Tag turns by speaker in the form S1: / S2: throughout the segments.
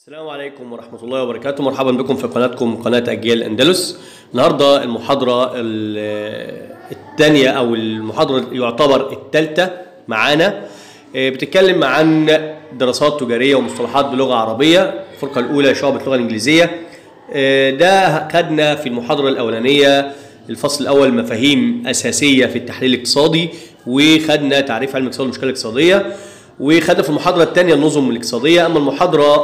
S1: السلام عليكم ورحمة الله وبركاته مرحبا بكم في قناتكم قناة أجيال أندلس النهاردة المحاضرة الثانية أو المحاضرة يعتبر الثالثة معانا آه، بتتكلم عن دراسات تجارية ومصطلحات بلغة عربية الفرقة الأولى شعبة اللغة الإنجليزية آه، ده خدنا في المحاضرة الأولانية الفصل الأول مفاهيم أساسية في التحليل الاقتصادي وخدنا تعريف علم الاقتصاد والمشكلة الاقتصادية وخدنا في المحاضرة الثانية النظم الاقتصادية أما المحاضرة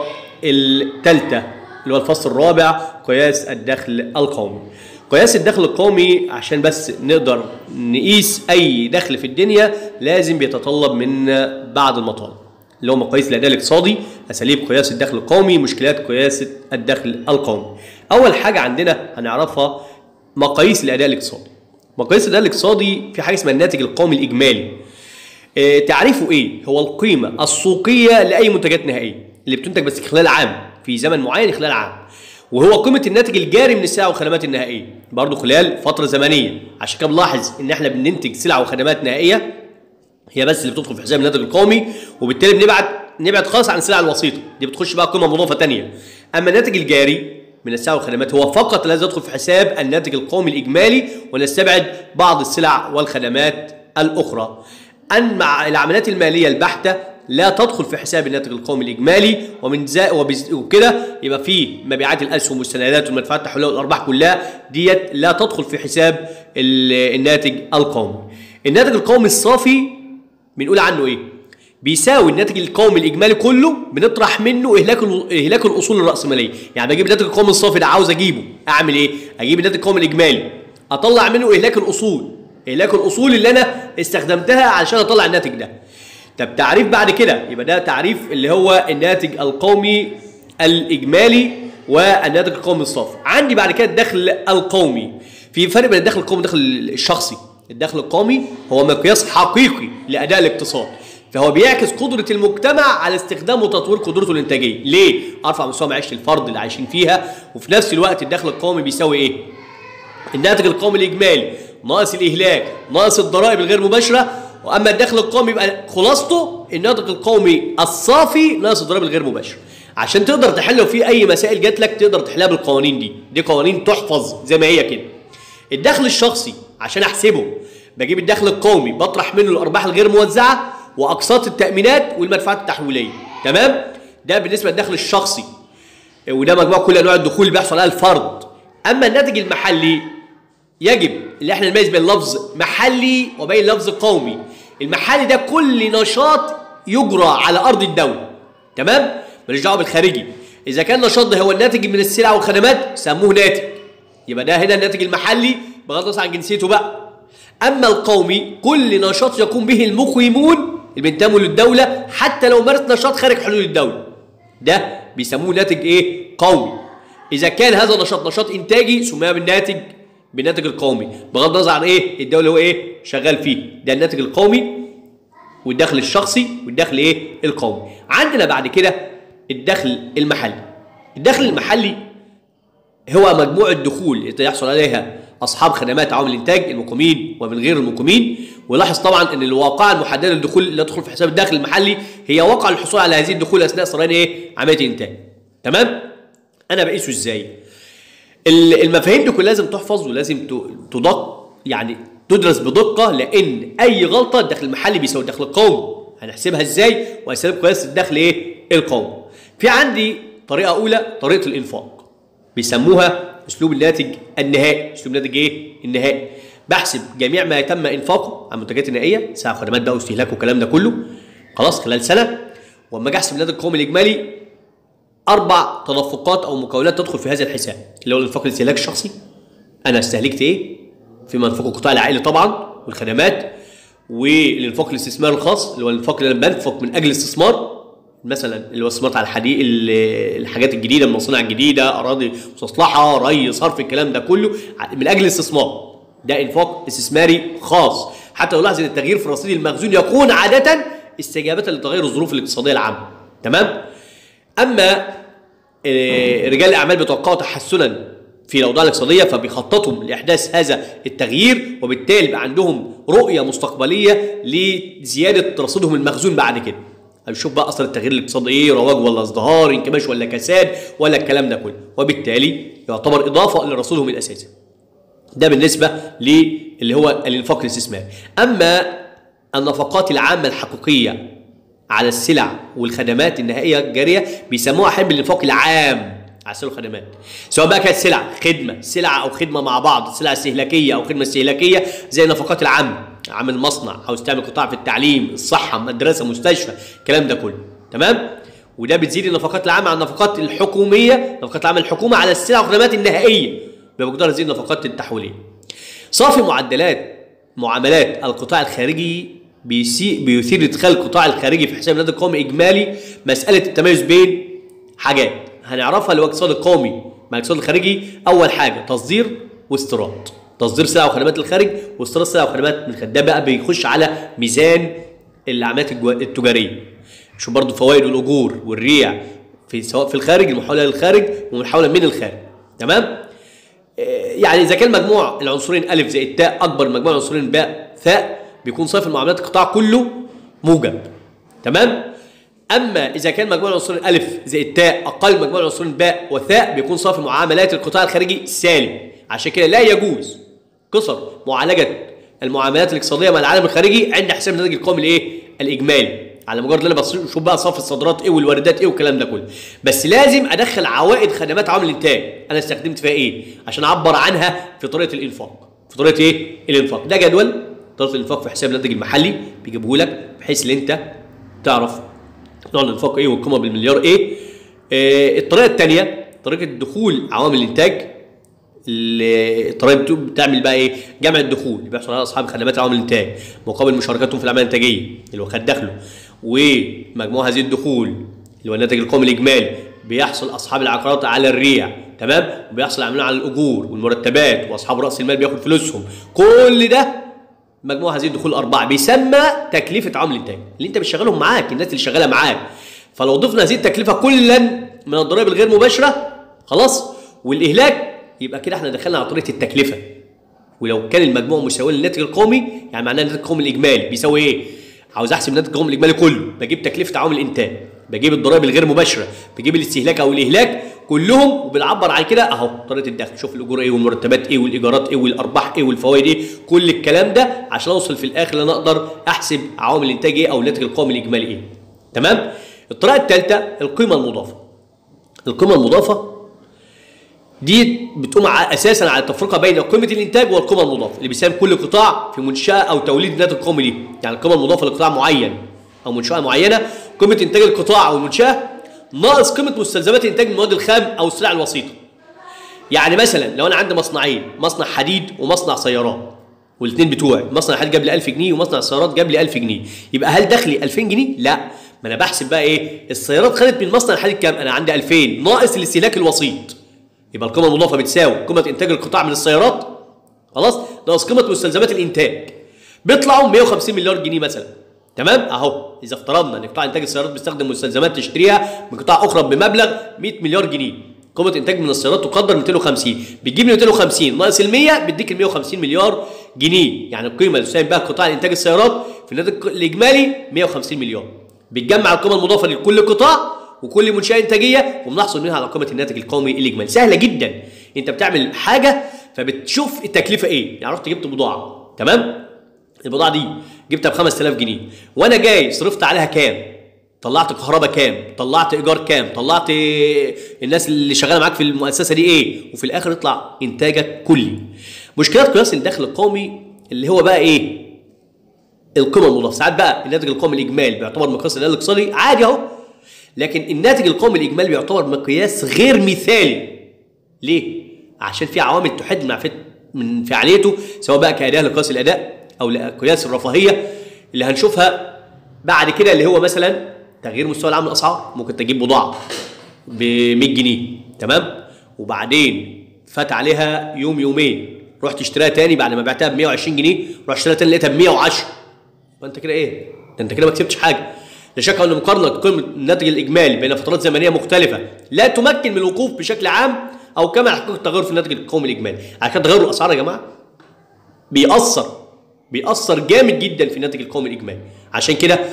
S1: الثالثة اللي هو الفصل الرابع قياس الدخل القومي قياس الدخل القومي عشان بس نقدر نقيس أي دخل في الدنيا لازم بيتطلب منا بعض المطالب اللي هو مقاييس الأداء الاقتصادي أساليب قياس الدخل القومي مشكلات قياس الدخل القومي أول حاجة عندنا هنعرفها مقاييس الأداء الاقتصادي مقاييس الأداء الاقتصادي في حاجة اسمها الناتج القومي الإجمالي آه، تعريفه ايه؟ هو القيمة السوقية لأي منتجات نهائية اللي بتنتج بس خلال عام في زمن معين خلال عام وهو قيمة الناتج الجاري من السلع والخدمات النهائية برضه خلال فترة زمنية عشان كده بنلاحظ ان احنا بننتج سلع وخدمات نهائية هي بس اللي بتدخل في حساب الناتج القومي وبالتالي بنبعد نبعد خالص عن السلع الوسيطة دي بتخش بقى قيمة مضافة تانية اما الناتج الجاري من السلع والخدمات هو فقط الذي يدخل في حساب الناتج القومي الإجمالي ونستبعد بعض السلع والخدمات الأخرى أن مع العمليات المالية البحتة لا تدخل في حساب الناتج القومي الإجمالي ومن زا وبز- وكده يبقى في مبيعات الأسهم والسندات والمدفوعات التحويلية والأرباح كلها ديت لا تدخل في حساب ال- الناتج القومي. الناتج القومي الصافي بنقول عنه إيه؟ بيساوي الناتج القومي الاجمالي كله بنطرح منه اهلاك ال- اهلاك الاصول الراسماليه يعني بجيب الناتج القومي الصافي ده عاوز اجيبه اعمل ايه اجيب الناتج القومي الاجمالي اطلع منه اهلاك الاصول اهلاك الاصول اللي انا استخدمتها علشان اطلع الناتج ده طب تعريف بعد كده يبقى ده تعريف اللي هو الناتج القومي الاجمالي والناتج القومي الصافي عندي بعد كده الدخل القومي في فرق بين الدخل القومي والدخل الشخصي الدخل القومي هو مقياس حقيقي لاداء الاقتصاد فهو بيعكس قدرة المجتمع على استخدام وتطوير قدرته الإنتاجية، ليه؟ أرفع مستوى معيشة الفرد اللي عايشين فيها، وفي نفس الوقت الدخل القومي بيساوي إيه؟ الناتج القومي الإجمالي ناقص الإهلاك، ناقص الضرائب الغير مباشرة، وأما الدخل القومي يبقى خلاصته الناتج القومي الصافي ناقص الضرائب الغير مباشرة. عشان تقدر تحل لو في أي مسائل جات لك تقدر تحلها بالقوانين دي، دي قوانين تحفظ زي ما هي كده. الدخل الشخصي عشان احسبه بجيب الدخل القومي بطرح منه الارباح الغير موزعه واقساط التامينات والمدفوعات التحويليه تمام ده بالنسبه للدخل الشخصي وده مجموع كل انواع الدخول اللي بيحصل عليها الفرد اما الناتج المحلي يجب اللي احنا نميز بين لفظ محلي وبين لفظ قومي المحلي ده كل نشاط يجرى على ارض الدوله تمام ماليش دعوه بالخارجي اذا كان النشاط ده هو الناتج من السلع والخدمات سموه ناتج يبقى ده هنا الناتج المحلي بغض النظر عن جنسيته بقى اما القومي كل نشاط يقوم به المقيمون اللي بينتموا للدوله حتى لو مارس نشاط خارج حدود الدوله ده بيسموه ناتج ايه قومي اذا كان هذا النشاط نشاط انتاجي سمي بالناتج بالناتج القومي بغض النظر عن ايه الدوله هو ايه شغال فيه ده الناتج القومي والدخل الشخصي والدخل ايه القومي عندنا بعد كده الدخل المحلي الدخل المحلي هو مجموع الدخول اللي يحصل عليها اصحاب خدمات عوامل الانتاج المقيمين ومن غير المقيمين ولاحظ طبعا ان الواقعه المحدده للدخول اللي تدخل في حساب الدخل المحلي هي واقع الحصول على هذه الدخول اثناء سريان ايه عمليه الانتاج تمام انا بقيسه ازاي ال- المفاهيم دي كلها لازم تحفظ ولازم ت- تدق يعني تدرس بدقه لان اي غلطه الدخل المحلي بيساوي الدخل القومي هنحسبها ازاي واساليب قياس الدخل ايه القومي في عندي طريقه اولى طريقه الانفاق بيسموها اسلوب الناتج النهائي اسلوب الناتج ايه النهائي بحسب جميع ما يتم انفاقه على المنتجات النهائيه سواء خدمات بقى واستهلاك والكلام ده كله خلاص خلال سنه واما اجي احسب الناتج القومي الاجمالي اربع تدفقات او مكونات تدخل في هذا الحساب اللي هو الانفاق الاستهلاك الشخصي انا استهلكت ايه فيما انفق القطاع العائلي طبعا والخدمات والانفاق الاستثمار الخاص اللي هو الانفاق اللي انا بنفق من اجل الاستثمار مثلا اللي هو استثمار على الحديد ال- الحاجات الجديده المصانع الجديده اراضي مستصلحه ري صرف الكلام ده كله ع- من اجل الاستثمار ده انفاق استثماري خاص حتى لو لاحظ ان التغيير في الرصيد المخزون يكون عاده استجابه لتغير الظروف الاقتصاديه العامه تمام اما آه، رجال الاعمال بيتوقعوا تحسنا في الاوضاع الاقتصاديه فبيخططوا لاحداث هذا التغيير وبالتالي بقى عندهم رؤيه مستقبليه لزياده رصيدهم المخزون بعد كده هنشوف بقى اثر التغيير الاقتصادي ايه رواج ولا ازدهار انكماش ولا كساد ولا الكلام ده كله وبالتالي يعتبر اضافه لرسولهم الاساسي ده بالنسبه للي هو الانفاق الاستثماري اما النفقات العامه الحقيقيه على السلع والخدمات النهائيه الجاريه بيسموها احيانا بالانفاق العام على السلع والخدمات سواء بقى كانت سلع خدمه سلع او خدمه مع بعض سلع استهلاكيه او خدمه استهلاكيه زي النفقات العامه عامل مصنع عاوز تعمل قطاع في التعليم الصحه مدرسه مستشفى الكلام ده كله تمام وده بتزيد النفقات العامه على النفقات الحكوميه النفقات العامه الحكومه على السلع والخدمات النهائيه بمقدار هذه النفقات التحويليه صافي معدلات معاملات القطاع الخارجي بيسي بيثير ادخال القطاع الخارجي في حساب النادي القومي اجمالي مساله التميز بين حاجات هنعرفها اللي هو الاقتصاد القومي مع الاقتصاد الخارجي اول حاجه تصدير واستيراد تصدير سلع وخدمات للخارج واستيراد سلع وخدمات من الخارج ده بقى بيخش على ميزان العمليات الجو- التجاريه شوف برضو فوائد الاجور والريع في سواء في الخارج المحاوله للخارج والمحاوله من الخارج تمام يعني اذا كان مجموع العنصرين الف زائد تاء اكبر من مجموع العنصرين باء ثاء بيكون صافي المعاملات القطاع كله موجب تمام اما اذا كان مجموع العنصرين الف زائد تاء اقل من مجموع العنصرين باء وثاء بيكون صافي معاملات القطاع الخارجي سالب عشان كده لا يجوز قصر معالجه المعاملات الاقتصاديه مع العالم الخارجي عند حساب الناتج القومي الايه الاجمالي على مجرد ان انا بشوف بقى صافي الصادرات ايه والواردات ايه والكلام ده كله بس لازم ادخل عوائد خدمات عوامل الانتاج انا استخدمت فيها ايه عشان اعبر عنها في طريقه الانفاق في طريقه ايه الانفاق ده جدول طريقه الانفاق في حساب الناتج المحلي بيجيبه لك بحيث ان انت تعرف نوع الانفاق ايه والقيمه بالمليار ايه آه الطريقه الثانيه طريقه دخول عوامل الانتاج اللي- الطريقه بت- بتعمل بقى ايه؟ جمع الدخول اللي بيحصل على اصحاب خدمات عوامل الانتاج مقابل مشاركتهم في الاعمال الانتاجيه اللي هو خد دخله ومجموع هذه الدخول اللي هو الناتج القومي الاجمالي بيحصل اصحاب العقارات على الريع تمام؟ وبيحصل العاملين على الاجور والمرتبات واصحاب راس المال بياخد فلوسهم كل ده مجموع هذه الدخول الاربعه بيسمى تكلفه عامل الانتاج اللي انت بتشغلهم معاك الناس اللي شغاله معاك فلو ضفنا هذه التكلفه كلا من الضرائب الغير مباشره خلاص والاهلاك يبقى كده احنا دخلنا على طريقه التكلفه ولو كان المجموع مساوي للناتج القومي يعني معناه الناتج القومي الاجمالي بيساوي ايه؟ عاوز احسب الناتج القومي الاجمالي كله بجيب تكلفه عوامل الانتاج بجيب الضرائب الغير مباشره بجيب الاستهلاك او الاهلاك كلهم وبنعبر عن كده اهو طريقه الدخل شوف الاجور ايه والمرتبات ايه والايجارات ايه والارباح ايه والفوائد ايه كل الكلام ده عشان اوصل في الاخر ان انا اقدر احسب عوامل الانتاج ايه او الناتج القومي الاجمالي ايه تمام الطريقه الثالثه القيمه المضافه القيمه المضافه دي بتقوم ع- اساسا على التفرقه بين قيمه الانتاج والقيمه المضافه اللي بيساهم كل قطاع في منشاه او توليد الناتج القومي ليه يعني القيمه المضافه لقطاع معين او منشاه معينه قيمه انتاج القطاع او المنشاه ناقص قيمه مستلزمات الانتاج من المواد الخام او السلع الوسيطه يعني مثلا لو انا عندي مصنعين مصنع حديد ومصنع سيارات والاثنين بتوعي مصنع الحديد جاب لي 1000 جنيه ومصنع السيارات جاب لي 1000 جنيه يبقى هل دخلي 2000 جنيه لا ما انا بحسب بقى ايه السيارات خدت من مصنع الحديد كام انا عندي 2000 ناقص الاستهلاك الوسيط يبقى القيمه المضافه بتساوي قيمه انتاج القطاع من السيارات خلاص ناقص قيمه مستلزمات الانتاج بيطلعوا 150 مليار جنيه مثلا تمام اهو اذا افترضنا ان قطاع انتاج السيارات بيستخدم مستلزمات تشتريها من قطاع اخرى بمبلغ 100 مليار جنيه قيمه انتاج من السيارات تقدر 250 بتجيب لي 250 ناقص ال 100 بيديك ال 150 مليار جنيه يعني القيمه اللي يساهم بها قطاع انتاج السيارات في الناتج الاجمالي 150 مليار بتجمع القيمه المضافه لكل قطاع وكل منشاه انتاجيه وبنحصل منها على قيمه الناتج القومي الاجمالي سهله جدا انت بتعمل حاجه فبتشوف التكلفه ايه يعني رحت جبت بضاعه تمام البضاعه دي جبتها ب 5000 جنيه وانا جاي صرفت عليها كام طلعت كهرباء كام طلعت ايجار كام طلعت الناس اللي شغاله معاك في المؤسسه دي ايه وفي الاخر يطلع انتاجك كلي مشكله قياس الدخل القومي اللي هو بقى ايه القيمه المضافه ساعات بقى الناتج القومي الاجمالي بيعتبر مقياس الاداء الاقتصادي عادي اهو لكن الناتج القومي الاجمالي بيعتبر مقياس غير مثالي ليه عشان في عوامل تحد مع فت من فعاليته سواء بقى كاداه لقياس الاداء او لقياس الرفاهيه اللي هنشوفها بعد كده اللي هو مثلا تغيير مستوى العام الاسعار ممكن تجيب بضاعه ب 100 جنيه تمام وبعدين فات عليها يوم يومين رحت اشتريها تاني بعد ما بعتها ب 120 جنيه رحت اشتريها تاني لقيتها ب 110 فانت كده ايه؟ ده انت كده ما كسبتش حاجه لا شك ان مقارنه قيمه الناتج الاجمالي بين فترات زمنيه مختلفه لا تمكن من الوقوف بشكل عام او كما حقيقه التغير في الناتج القومي الاجمالي على كده تغير الاسعار يا جماعه بيأثر بيأثر جامد جدا في الناتج القومي الاجمالي عشان كده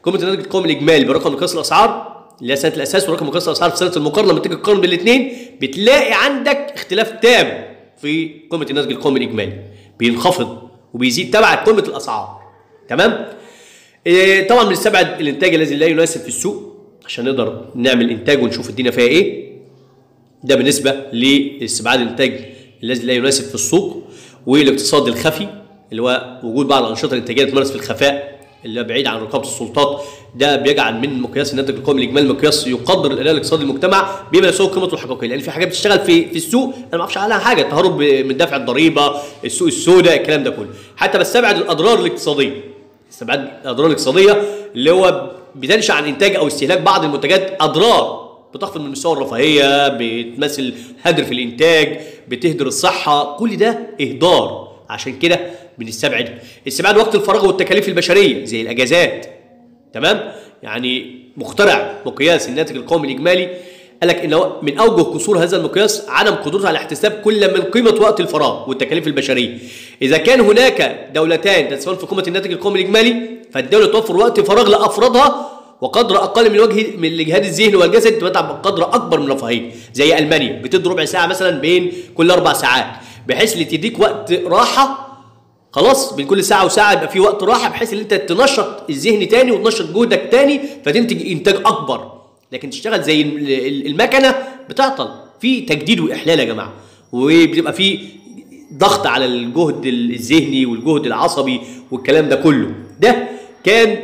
S1: قيمه الناتج القومي الاجمالي برقم مقياس الاسعار اللي هي سنه الاساس ورقم مقياس الاسعار في سنه المقارنه لما تيجي تقارن بين الاثنين بتلاقي عندك اختلاف تام في قيمه الناتج القومي الاجمالي بينخفض وبيزيد تبع قيمه الاسعار تمام إيه طبعا بنستبعد الانتاج الذي لا يناسب في السوق عشان نقدر نعمل انتاج ونشوف الدنيا فيها ايه ده بالنسبه لاستبعاد الانتاج الذي لا يناسب في السوق والاقتصاد الخفي اللي هو وجود بعض الانشطه الانتاجيه تمارس في الخفاء اللي هو بعيد عن رقابه السلطات ده بيجعل من مقياس الناتج القومي الاجمالي مقياس يقدر الاداء الاقتصادي للمجتمع بما يساوي قيمته الحقيقيه لان في حاجات بتشتغل في في السوق انا ما اعرفش عنها حاجه التهرب من دفع الضريبه السوق السوداء الكلام ده كله حتى بستبعد الاضرار الاقتصاديه استبعاد الاضرار الاقتصاديه اللي هو بتنشا عن انتاج او استهلاك بعض المنتجات اضرار بتخفض من مستوى الرفاهيه بتمثل هدر في الانتاج بتهدر الصحه كل ده اهدار عشان كده بنستبعد استبعاد وقت الفراغ والتكاليف البشريه زي الاجازات تمام يعني مخترع مقياس الناتج القومي الاجمالي قال لك ان من اوجه قصور هذا المقياس عدم قدرته على احتساب كل من قيمه وقت الفراغ والتكاليف البشريه اذا كان هناك دولتان تتساوون في قيمه الناتج القومي الاجمالي فالدوله توفر وقت فراغ لافرادها وقدر اقل من وجه من الاجهاد الذهني والجسد تمتع بقدر اكبر من الرفاهيه زي المانيا بتدي ربع ساعه مثلا بين كل اربع ساعات بحيث اللي تديك وقت راحه خلاص بين كل ساعه وساعه يبقى في وقت راحه بحيث ان انت تنشط الذهن تاني وتنشط جهدك تاني فتنتج انتاج اكبر لكن تشتغل زي المكنه بتعطل في تجديد واحلال يا جماعه وبيبقى في ضغط على الجهد الذهني والجهد العصبي والكلام ده كله ده كان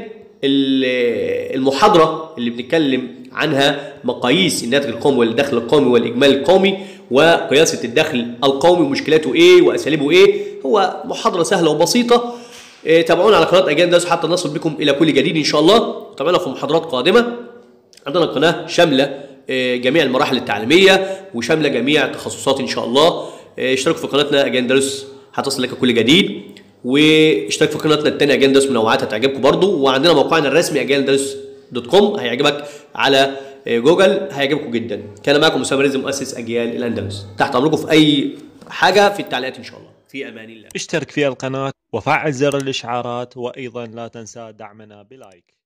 S1: المحاضره اللي بنتكلم عنها مقاييس الناتج القومي والدخل القومي والاجمالي القومي وقياسه الدخل القومي ومشكلاته ايه واساليبه ايه هو محاضره سهله وبسيطه إيه تابعونا على قناه اجيال درس حتى نصل بكم الى كل جديد ان شاء الله تابعونا في محاضرات قادمه عندنا قناه شامله إيه جميع المراحل التعليميه وشامله جميع التخصصات ان شاء الله إيه اشتركوا في قناتنا اجيال درس هتصل لك كل جديد واشترك في قناتنا الثانيه اجيال درس منوعات هتعجبكم برضو وعندنا موقعنا الرسمي اجيال درس دوت كوم هيعجبك على جوجل هيعجبكم جدا كان معكم اسامه رزق مؤسس اجيال الاندلس تحت امركم في اي حاجه في التعليقات ان شاء الله في امان الله
S2: اشترك في القناه وفعل زر الاشعارات وايضا لا تنسى دعمنا بلايك